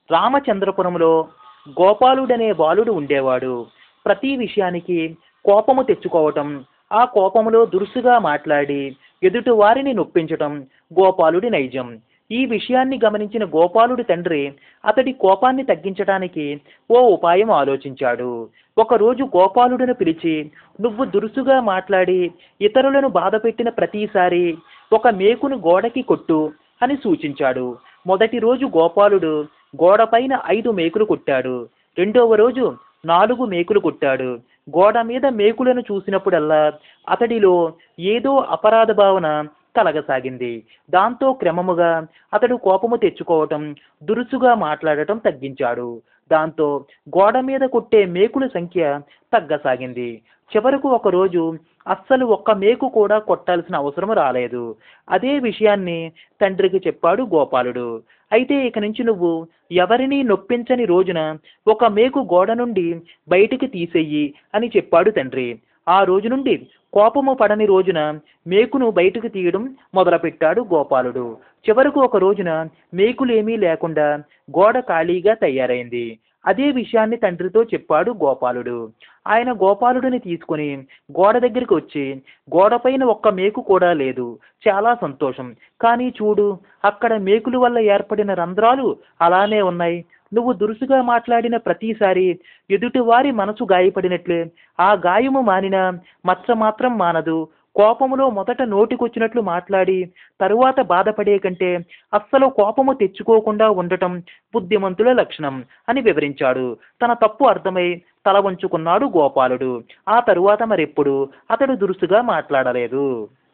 రామచంద్రపురంలో గోపాలుడనే బాలుడు ఉండేవాడు ప్రతి విషయానికి కోపము తెచ్చుకోవటం ఆ కోపములో దురుసుగా మాట్లాడి ఎదుటి వారిని నొప్పించటం గోపాలుడి నైజం ఈ విషయాన్ని గమనించిన గోపాలుడి తండ్రి అతడి కోపాన్ని తగ్గించడానికి ఓ ఉపాయం ఆలోచించాడు ఒకరోజు గోపాలుడిని పిలిచి నువ్వు దురుసుగా మాట్లాడి ఇతరులను బాధపెట్టిన ప్రతిసారి ఒక మేకును గోడకి కొట్టు అని సూచించాడు మొదటి రోజు గోపాలుడు గోడపైన ఐదు మేకులు కొట్టాడు రెండవ రోజు నాలుగు మేకులు కొట్టాడు గోడ మీద మేకులను చూసినప్పుడల్లా అతడిలో ఏదో అపరాధ భావన కలగసాగింది దాంతో క్రమముగా అతడు కోపము తెచ్చుకోవటం దురుసుగా మాట్లాడటం తగ్గించాడు దాంతో గోడ మీద కొట్టే మేకుల సంఖ్య తగ్గసాగింది చివరకు ఒకరోజు అస్సలు ఒక్క మేకు కూడా కొట్టాల్సిన అవసరం రాలేదు అదే విషయాన్ని తండ్రికి చెప్పాడు గోపాలుడు అయితే ఇక నుంచి నువ్వు ఎవరినీ నొప్పించని రోజున ఒక మేకు గోడ నుండి బయటికి తీసేయి అని చెప్పాడు తండ్రి ఆ రోజు నుండి కోపము పడని రోజున మేకును బయటకు తీయడం మొదలుపెట్టాడు గోపాలుడు చివరకు ఒక రోజున మేకులేమీ లేకుండా గోడ ఖాళీగా తయారైంది అదే విషయాన్ని తండ్రితో చెప్పాడు గోపాలుడు ఆయన గోపాలుడిని తీసుకుని గోడ దగ్గరికి వచ్చి గోడపైన ఒక్క మేకు కూడా లేదు చాలా సంతోషం కానీ చూడు అక్కడ మేకుల వల్ల ఏర్పడిన రంధ్రాలు అలానే ఉన్నాయి నువ్వు దురుసుగా మాట్లాడిన ప్రతిసారి ఎదుటివారి మనసు గాయపడినట్లే ఆ గాయము మానినా మచ్చ మాత్రం మానదు కోపములో మొదట నోటికొచ్చినట్లు మాట్లాడి తరువాత బాధపడే కంటే అస్సలు కోపము తెచ్చుకోకుండా ఉండటం బుద్ధిమంతుల లక్షణం అని వివరించాడు తన తప్పు అర్థమై తల వంచుకున్నాడు గోపాలుడు ఆ తరువాత మరెప్పుడు అతడు దురుసుగా మాట్లాడలేదు